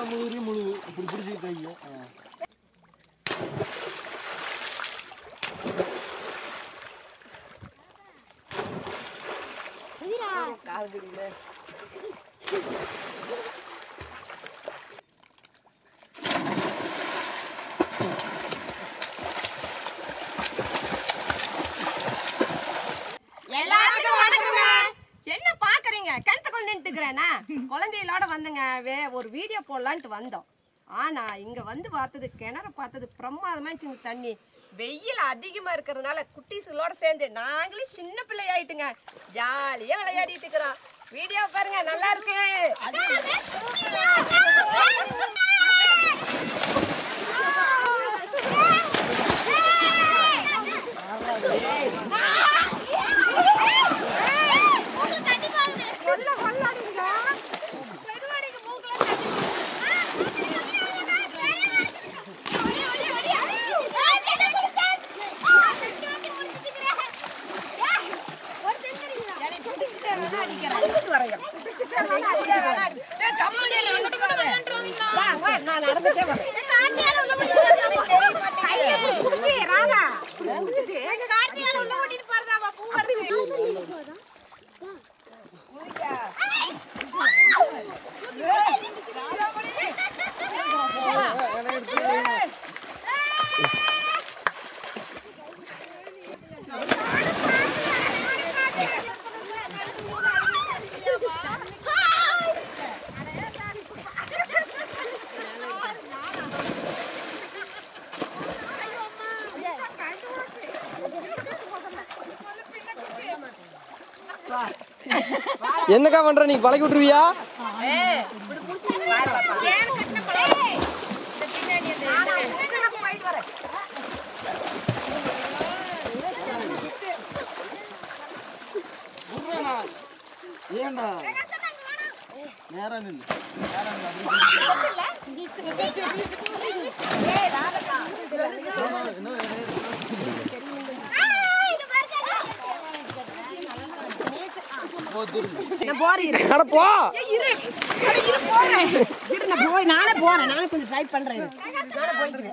முழுவதையும் முழுவு இப்படி பிடிச்சி கையை எல்லாத்துக்கும் வணக்கங்க என்ன பாக்குறீங்க கிணத்துக்குள்ள நின்றுக்கிறேனா குழந்தைகளோட வந்துங்க வே ஒரு வீடியோ போடலான்ட்டு வந்தோம் ஆனா இங்க வந்து பார்த்தது கிணற பார்த்தது பிரமாதமா இருந்துச்சுங்க தண்ணி வெயில் அதிகமா இருக்கிறதுனால குட்டீஸுகளோட சேர்ந்து நாங்களே சின்ன பிள்ளை ஆயிட்டுங்க ஜாலியா விளையாடிட்டு இருக்கிறோம் வீடியோ பாருங்க நல்லா இருக்கு கொல்ல கொல்லாதீங்க பெருவாடிக்கு மூக்குல நான் நடந்துட்டே வரேன் ராதா எங்க கார்த்தியால உள்ள ஓட்டிட்டு போறதாமா பூ வருது என்னக்கா பண்ற நீ பழக்கி விட்டுருவியா ஏன்டா நேரம் நில்லு நேரம் அட போ போய் நானே போறேன் நானே கொஞ்சம் ட்ரை பண்றேன் நானே போய்க்கிறேன்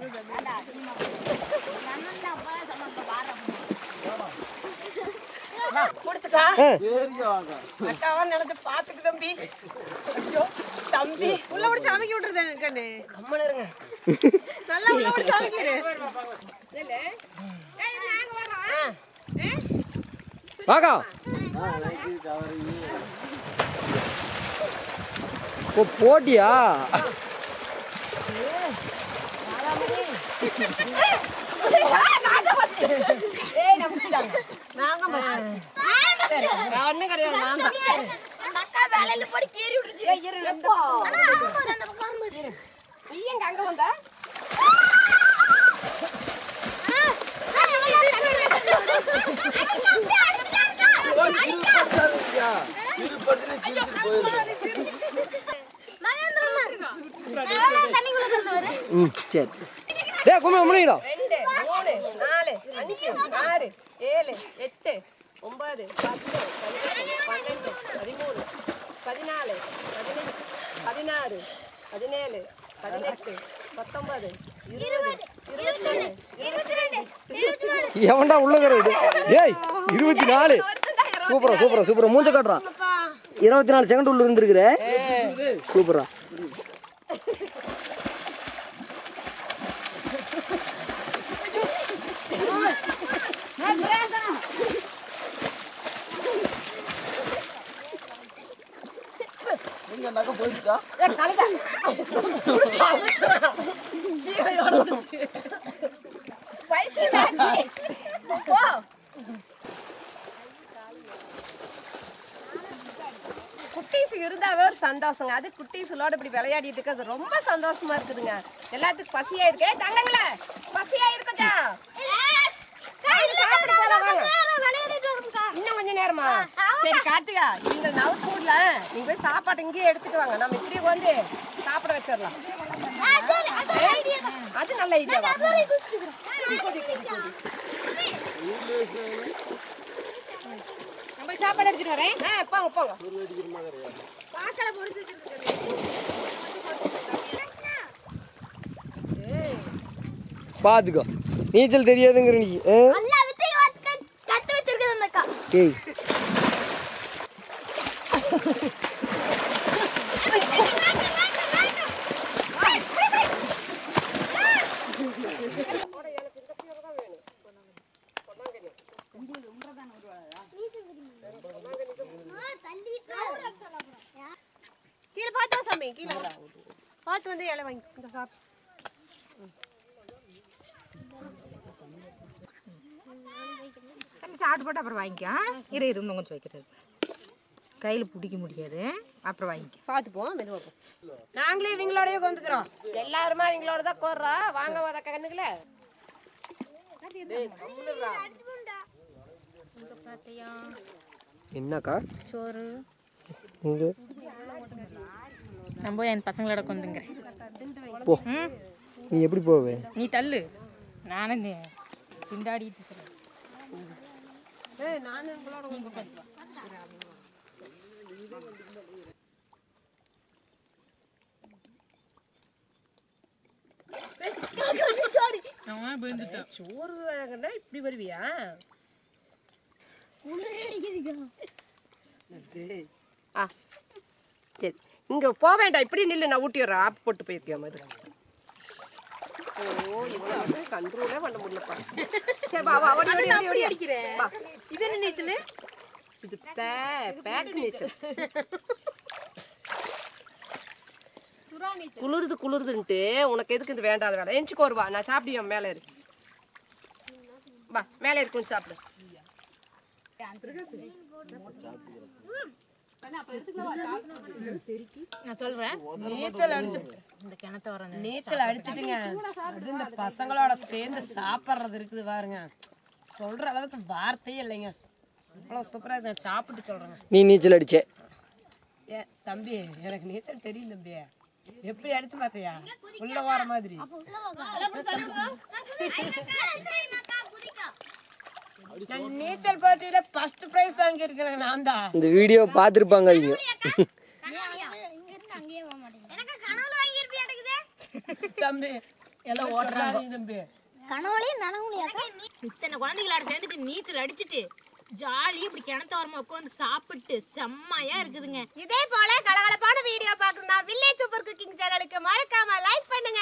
முடிச்சுக்கா ஏறிக்க வாங்க அக்காவா நினைச்சு பாத்துக்கு தம்பி ஐயோ தம்பி உள்ள முடிச்சு அமைக்க விட்டுறது கண்ணு கம்மனு இருங்க நல்லா உள்ள முடிச்சு அமைக்கிறு இல்ல ஏய் நாங்க வரோம் வாக்கா ஓ போட்டியா ஏய் நான் முடிச்சிட்டாங்க நான் தான் ஃபர்ஸ்ட் சரி நான் ஒண்ணும் கிடையாது நான் தான் ஏய், இரு, நான் இந்த பக்கம் வரேன். நீ எங்க அங்க வந்தா ம் சரி டேய் கும்மி முடிக்கிறோம் ரெண்டு மூணு நாலு அஞ்சு ஆறு ஏழு எட்டு ஒன்பது பத்து பதினொன்று பன்னெண்டு பதிமூணு பதினாலு பதினஞ்சு பதினாறு பதினேழு பதினெட்டு பத்தொன்பது இருபது இருபத்தொன்று இருபத்தி ரெண்டு எவன்டா உள்ளகிறது டேய் இருபத்தி நாலு சூப்பரா சூப்பரா சூப்பரா மூஞ்ச காட்டுறான் இருபத்தி நாலு செகண்ட் உள்ள இருந்திருக்கிற சூப்பரா போ குட்டீஸ் இருந்தாவே ஒரு சந்தோஷங்க அது குட்டீஸுகளோட இப்படி விளையாடிட்டு இருக்கிறது ரொம்ப சந்தோஷமா இருக்குதுங்க எல்லாத்துக்கும் பசியா இருக்கு ஏய், தங்கங்களே பசியா இருக்குதா சாப்பிட போலாம் வாங்க. இன்னும் கொஞ்ச நேரமா சரி கார்த்திகா நீங்க நவுத்து முடியல நீங்க போய் சாப்பாடு இங்கேயே எடுத்துட்டு வாங்க நம்ம இப்படியே வந்து சாப்பிட வச்சிடலாம் அது நல்ல ஐடியா நம்ம சாப்பாடு எடுத்துட்டு வரேன் போங்க போங்க பாக்கல பொறிச்சு வச்சிருக்கேன் பார்த்துக்கோ நீச்சல் தெரியாதுங்கிற நீ ஆ? எல்லா வித்தையும் கத்து- கத்து வச்சிருக்குது அந்த அக்கா ஏய் கீழே பார்த்து வா சாமி கீழே வா. பார்த்து வந்து இலை வாங்கி இந்த சாப்பிட்டு தம்பி சாப்பிட்டு போட்டு அப்புறம் வாங்கிக்க இரு இரு இன்னும் கொஞ்சம் வைக்கிறது கையில் பிடிக்க முடியாது அப்புறம் வாங்கிக்க பார்த்துப்போம் மெதுவாக போ நாங்களே இவங்களோடய வந்துக்கிறோம் எல்லாருமே இவங்களோட தான் கோர்றோம் வாங்க வத கண்ணுங்களே என்னக்கா சோறு இங்க நம்ம என் பசங்களோட கொண்டுங்கிறேன் போ நீ எப்படி போவே நீ தள்ளு நானும் நீ திண்டாடிட்டு இருக்கிறேன் அவன் விழுந்துட்டான் சோறு வாங்கினா இப்படி வருவியா ஆ சரி இங்க போக வேண்டாம் இப்படி நில்லு நான் ஊட்டிடுறேன் ஆப் போட்டு போயிருக்கியா மாதிரி ஓ இவ்வளவு கண்ட்ரோலே பண்ண முடியலப்பா சரி வா வா ஓடி ஓடி ஓடி ஓடி அடிக்கிறேன் இது என்ன நீச்சல் இது பே பேக் நீச்சல் குளிருது குளிருதுன்ட்டு உனக்கு எதுக்கு இது வேண்டாத வேலை எஞ்சிக்கோ வா நான் சாப்பிடுவேன் மேலே இரு வா மேலே இருக்கு கொஞ்சம் சாப்பிடு நான் சொல்றேன் நீச்சல் அடிச்சு இந்த கிணத்த வர நீச்சல் அடிச்சிட்டுங்க அது இந்த பசங்களோட சேர்ந்து சாப்பிட்றது இருக்குது பாருங்க சொல்ற அளவுக்கு வார்த்தையே இல்லைங்க அவ்வளோ சூப்பராக இருக்கு சாப்பிட்டு சொல்றேங்க நீ நீச்சல் அடிச்ச ஏ தம்பி எனக்கு நீச்சல் தெரியும் தம்பி எப்படி அடிச்சு பார்த்தியா உள்ள வர மாதிரி நான் நீச்சல் போட்டியில ஃபர்ஸ்ட் பிரைஸ் வாங்கியிருக்கிறேன் நான் தான் இந்த வீடியோ பார்த்துருப்பாங்க அவங்க எனக்கு கனவுல வாங்கியிருப்பியா இருக்குது தம்பி எல்லாம் ஓட்டுறாங்க தம்பி கனவுலையும் நனவுலையா இத்தனை குழந்தைகளோட சேர்ந்துட்டு நீச்சல் அடிச்சுட்டு ஜாலியா இப்படி கிணத்தோரமா உட்காந்து சாப்பிட்டு செம்மையா இருக்குதுங்க இதே போல கலகலப்பான வீடியோ பார்க்கணும்னா வில்லேஜ் சூப்பர் குக்கிங் சேனலுக்கு மறக்காம லைக் பண்ணுங்க